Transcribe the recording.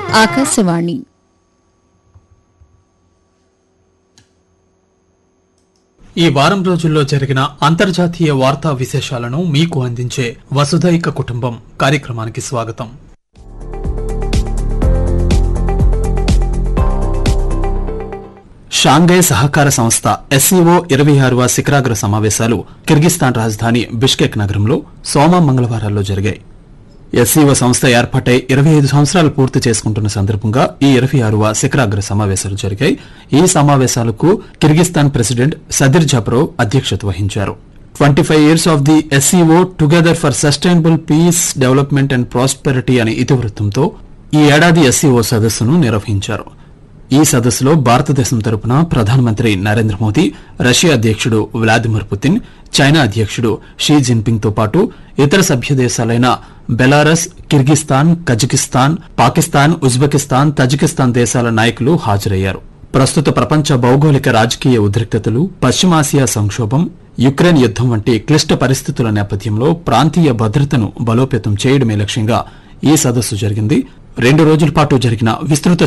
ఆకాశవాణి ఈ వారం రోజుల్లో జరిగిన అంతర్జాతీయ వార్తా విశేషాలను మీకు అందించే వసుధైక కుటుంబం కార్యక్రమానికి స్వాగతం షాంఘై సహకార సంస్థ ఎస్సీఓ ఇరవై ఆరవ శిఖరాగ్ర సమావేశాలు కిర్గిస్తాన్ రాజధాని బిష్కెక్ నగరంలో సోమ మంగళవారాల్లో జరిగాయి ఎస్సీఓ సంస్థ ఏర్పాటై ఇరవై ఐదు సంవత్సరాలు పూర్తి చేసుకుంటున్న సందర్భంగా ఈ ఇరవై ఆరవ శిఖరాగ్ర సమావేశాలు జరిగాయి ఈ సమావేశాలకు కిర్గిస్తాన్ ప్రెసిడెంట్ సదిర్ జబ్రో అధ్యక్షత వహించారు twenty five years of the SCO together for sustainable peace development and prosperity అనే ఇతివృత్తంతో ఈ ఏడాది ఎస్సీఓ సదస్సును నిర్వహించారు ఈ సదస్సులో భారతదేశం తరపున ప్రధానమంత్రి నరేంద్ర మోదీ రష్యా అధ్యక్షుడు వ్లాదిమిర్ పుతిన్ చైనా అధ్యక్షుడు షీ జిన్పింగ్ తో పాటు ఇతర సభ్య దేశాలైన Belarus Kyrgyzstan Kazakhstan Pakistan Uzbekistan Tajikistan దేశాల నాయకులు హాజరయ్యారు ప్రస్తుత ప్రపంచ భౌగోళిక రాజకీయ ఉద్రిక్తతలు పశ్చిమాసియా సంక్షోభం యుక్రెయిన్ యుద్దం వంటి క్లిష్ట పరిస్థితుల నేపథ్యంలో ప్రాంతీయ భద్రతను బలోపేతం చేయడమే లక్ష్యంగా ఈ సదస్సు జరిగింది రెండు రోజుల పాటు జరిగిన విస్తృత